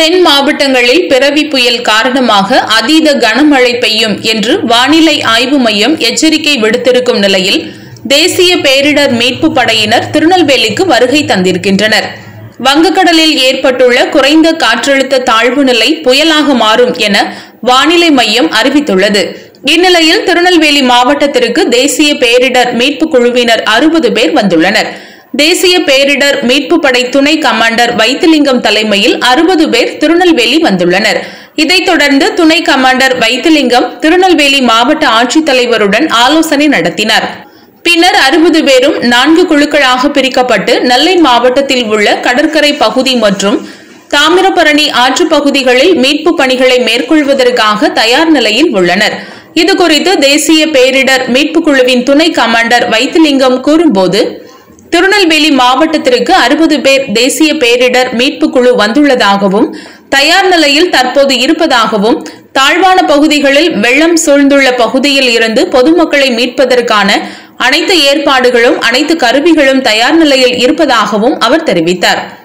தென் மாவட்டங்களில் பிறவி புயல் காரணமாக அதீத கனமழை பெய்யும் என்று வானிலை ஆய்வு மையம் எச்சரிக்கை விடுத்திருக்கும் நிலையில் தேசிய பேரிடர் மீட்பு படையினர் திருநெல்வேலிக்கு வருகை தந்திருக்கின்றனர் வங்கக்கடலில் ஏற்பட்டுள்ள குறைந்த காற்றழுத்த தாழ்வு நிலை புயலாக மாறும் என வானிலை மையம் அறிவித்துள்ளது இந்நிலையில் திருநெல்வேலி மாவட்டத்திற்கு தேசிய பேரிடர் மீட்பு குழுவினர் அறுபது பேர் வந்துள்ளனர் தேசிய பேரிடர் மீட்பு படை துணை கமாண்டர் வைத்திலிங்கம் தலைமையில் அறுபது பேர் திருநெல்வேலி வந்துள்ளனர் இதைத் தொடர்ந்து துணை கமாண்டர் வைத்திலிங்கம் திருநெல்வேலி மாவட்ட ஆட்சித்தலைவருடன் ஆலோசனை நடத்தினார் பின்னர் அறுபது பேரும் நான்கு குழுக்களாக பிரிக்கப்பட்டு நெல்லை மாவட்டத்தில் உள்ள கடற்கரை பகுதி மற்றும் தாமிரபரணி ஆற்று பகுதிகளில் மீட்பு பணிகளை மேற்கொள்வதற்காக தயார் நிலையில் உள்ளனர் இதுகுறித்து தேசிய பேரிடர் மீட்பு குழுவின் துணை கமாண்டர் வைத்திலிங்கம் கூறும்போது திருநெல்வேலி மாவட்டத்திற்கு அறுபது பேர் தேசிய பேரிடர் மீட்பு குழு வந்துள்ளதாகவும் தயார் நிலையில் தற்போது இருப்பதாகவும் தாழ்வான பகுதிகளில் வெள்ளம் சூழ்ந்துள்ள பகுதியில் இருந்து பொதுமக்களை மீட்பதற்கான அனைத்து ஏற்பாடுகளும் அனைத்து கருவிகளும் தயார் நிலையில் இருப்பதாகவும் அவர் தெரிவித்தார்